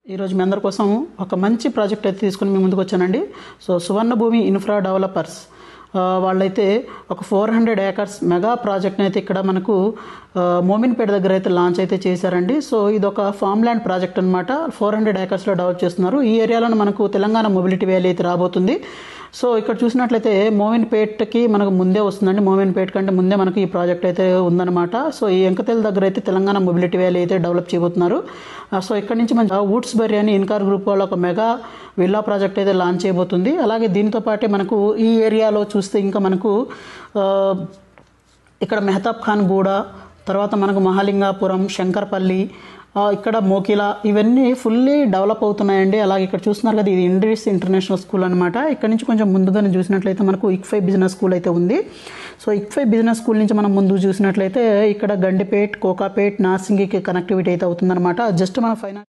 ఈరోజు మీ అందరి కోసం ఒక మంచి ప్రాజెక్ట్ అయితే తీసుకుని మీ ముందుకు వచ్చానండి సో సువర్ణ భూమి ఇన్ఫ్రా డెవలపర్స్ ఆ, వాళ్ళైతే ఒక ఫోర్ హండ్రెడ్ ఏకర్స్ మెగా ప్రాజెక్ట్ని అయితే ఇక్కడ మనకు ఆ, మోమిన్పేట దగ్గర అయితే లాంచ్ అయితే చేశారండి సో ఇది ఒక ఫామ్ ల్యాండ్ ప్రాజెక్ట్ అనమాట ఫోర్ హండ్రెడ్ ఏకర్స్లో డెవలప్ చేస్తున్నారు ఈ ఏరియాలో మనకు తెలంగాణ మొబిలిటీ వ్యాలీ అయితే రాబోతుంది సో ఇక్కడ చూసినట్లయితే మోమిన్పేట్కి మనకు ముందే వస్తుందండి మోమిన్పేట్ కంటే ముందే మనకి ఈ ప్రాజెక్ట్ అయితే ఉందన్నమాట సో ఈ ఎంకతెల్ దగ్గర అయితే తెలంగాణ మొబిలిటీ వ్యాలీ అయితే డెవలప్ చేయబోతున్నారు ఆ, సో ఇక్కడ నుంచి మన వుడ్స్ బర్రీ అని ఇన్కార్ గ్రూప్ వాళ్ళ ఒక మెగా విల్లా ప్రాజెక్ట్ అయితే లాంచ్ చేయబోతుంది అలాగే దీంతో పాటే మనకు ఈ ఏరియాలో చూస్తే ఇంకా మనకు ఆ, ఇక్కడ మెహతాబ్ ఖాన్ గూడ తర్వాత మనకు మహాలింగాపురం శంకర్పల్లి ఆ, ఇక్కడ మోకిలా ఇవన్నీ ఫుల్లీ డెవలప్ అవుతున్నాయండి అలాగే ఇక్కడ చూస్తున్నారు కదా ఇది ఇండ్రీస్ ఇంటర్నేషనల్ స్కూల్ అనమాట ఇక్కడ నుంచి కొంచెం ముందుగానే చూసినట్లయితే మనకు ఇక్ఫై బిజినెస్ స్కూల్ అయితే ఉంది సో ఇక్ఫై బిజినెస్ స్కూల్ నుంచి మనం ముందు చూసినట్లయితే ఇక్కడ గండిపేట్ కోకాపేట్ నార్సింగికి కనెక్టివిటీ అయితే అవుతుందన్నమాట జస్ట్ మన ఫైనాన్స్